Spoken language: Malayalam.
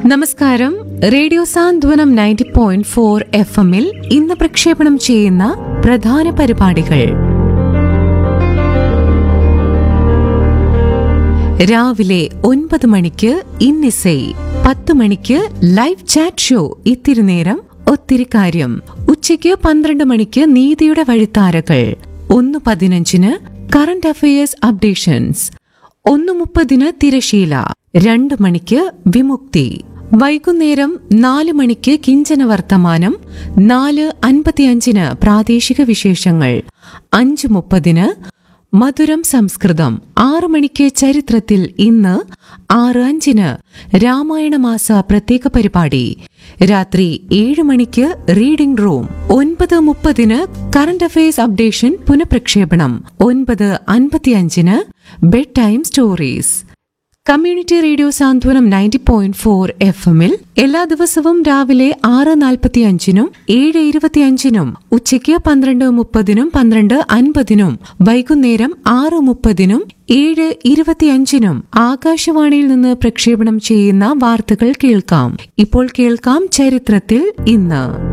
നമസ്കാരം radio Santhwanam ninety point four F എമ്മിൽ ഇന്ന് പ്രക്ഷേപണം ചെയ്യുന്ന പ്രധാന പരിപാടികൾ രാവിലെ ഒൻപത് മണിക്ക് ഇന്നിസൈ പത്ത് മണിക്ക് ലൈവ് ചാറ്റ് ഷോ ഇത്തിരി നേരം ഒത്തിരി കാര്യം ഉച്ചയ്ക്ക് പന്ത്രണ്ട് മണിക്ക് നീതിയുടെ വഴിത്താരകൾ ഒന്ന് പതിനഞ്ചിന് കറന്റ് അഫയേഴ്സ് അപ്ഡേഷൻസ് ഒന്ന് മുപ്പതിന് തിരശീല രണ്ട് മണിക്ക് വിമുക്തി വൈകുന്നേരം നാല് മണിക്ക് കിഞ്ചന വർത്തമാനം നാല് അൻപത്തിയഞ്ചിന് പ്രാദേശിക വിശേഷങ്ങൾ അഞ്ച് മുപ്പതിന് മധുരം സംസ്കൃതം ആറു മണിക്ക് ചരിത്രത്തിൽ ഇന്ന് ആറ് അഞ്ചിന് രാമായണ മാസ പ്രത്യേക പരിപാടി രാത്രി ഏഴ് മണിക്ക് റീഡിംഗ് റൂം ഒൻപത് മുപ്പതിന് കറന്റ് അഫയേഴ്സ് അപ്ഡേഷൻ പുനഃപ്രക്ഷേപണം ഒൻപത് അൻപത്തിയഞ്ചിന് bed time stories community radio Santhwanam ninety point four F എമ്മിൽ എല്ലാ ദിവസവും രാവിലെ ആറ് നാൽപ്പത്തിയഞ്ചിനും ഏഴ് ഇരുപത്തിയഞ്ചിനും ഉച്ചയ്ക്ക് പന്ത്രണ്ട് മുപ്പതിനും പന്ത്രണ്ട് അൻപതിനും വൈകുന്നേരം ആറ് മുപ്പതിനും ഏഴ് ഇരുപത്തിയഞ്ചിനും ആകാശവാണിയിൽ നിന്ന് പ്രക്ഷേപണം ചെയ്യുന്ന വാർത്തകൾ കേൾക്കാം ഇപ്പോൾ കേൾക്കാം ചരിത്രത്തിൽ ഇന്ന്